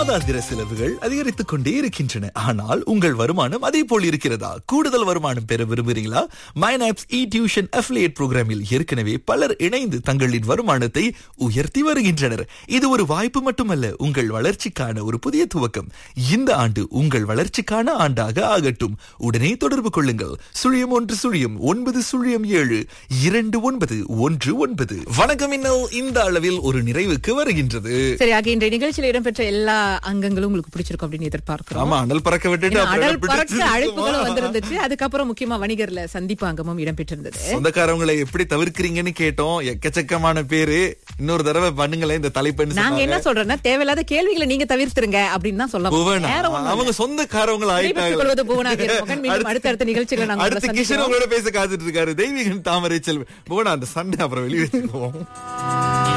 மாதாந்திர செலவுகள் அதிகரித்துக் கொண்டே இருக்கின்றன ஆனால் உங்கள் வருமானம் அதே போல் இருக்கிறதா கூடுதல் வருமானம் பெற விரும்புகிறீங்களா மைனாப்ஸ் இ டியூஷன் அஃபிலியேட் புரோகிராமில் ஏற்கனவே பலர் இணைந்து தங்களின் வருமானத்தை உயர்த்தி வருகின்றனர் இது ஒரு வாய்ப்பு மட்டுமல்ல உங்கள் வளர்ச்சிக்கான ஒரு புதிய துவக்கம் இந்த ஆண்டு உங்கள் வளர்ச்சிக்கான ஆண்டாக ஆகட்டும் உடனே தொடர்பு கொள்ளுங்கள் சுழியம் ஒன்று சுழியம் ஒன்பது சுழியம் ஏழு இரண்டு ஒன்பது ஒன்று ஒன்பது வணக்கம் இன்னல் இந்த அளவில் ஒரு நிறைவுக்கு வருகின்றது சரி ஆக இன்றைய நிகழ்ச்சியில் இடம்பெற்ற எல்லா அங்கங்களும் உங்களுக்கு பிடிச்சிருக்கும் அப்படின்னு எதிர்பார்க்கிறோம் ஆமா அனல் பறக்க விட்டுட்டு ஏன்னா, அப்புறம் அடல் என்ன பறக்க பிடிச்சிருக்குமா? அழைப்புகளும் வந்திருந்துச்சு அதுக்கப்புறம் முக்கியமா வணிகர்ல சந்திப்பு அங்கமும் இடம்பெற்றிருந்தது சொந்தக்காரவங்களை எப்படி தவிர்க்கிறீங்கன்னு கேட்டோம் எக்கச்சக்கமான பேரு இன்னொரு தடவை பண்ணுங்களேன் இந்த தலைப்புன்னு நாங்க என்ன சொன்னாங்க. சொல்றோம்னா தேவையில்லாத கேள்விகளை நீங்க தவிர்த்துருங்க அப்படின்னு தான் சொல்ல புவனா, வேற ஒண்ணும் இல்ல. அவங்க சொந்தக்காரவங்கள விடைபெற்றுக் கொள்வது புவனா வீரமகன். மீண்டும் அடுத்தடுத்த நிகழ்ச்சிகளை நாங்க உங்களை அடுத்த கிஷன் சந்திக்கிறோம். உங்களோட பேச காத்துட்டு இருக்காரு தெய்வீகன் தாமரை செல்வன் புவனா அந்த சண்டை அப்புறம் வெளியே வச்சுக்குவோம்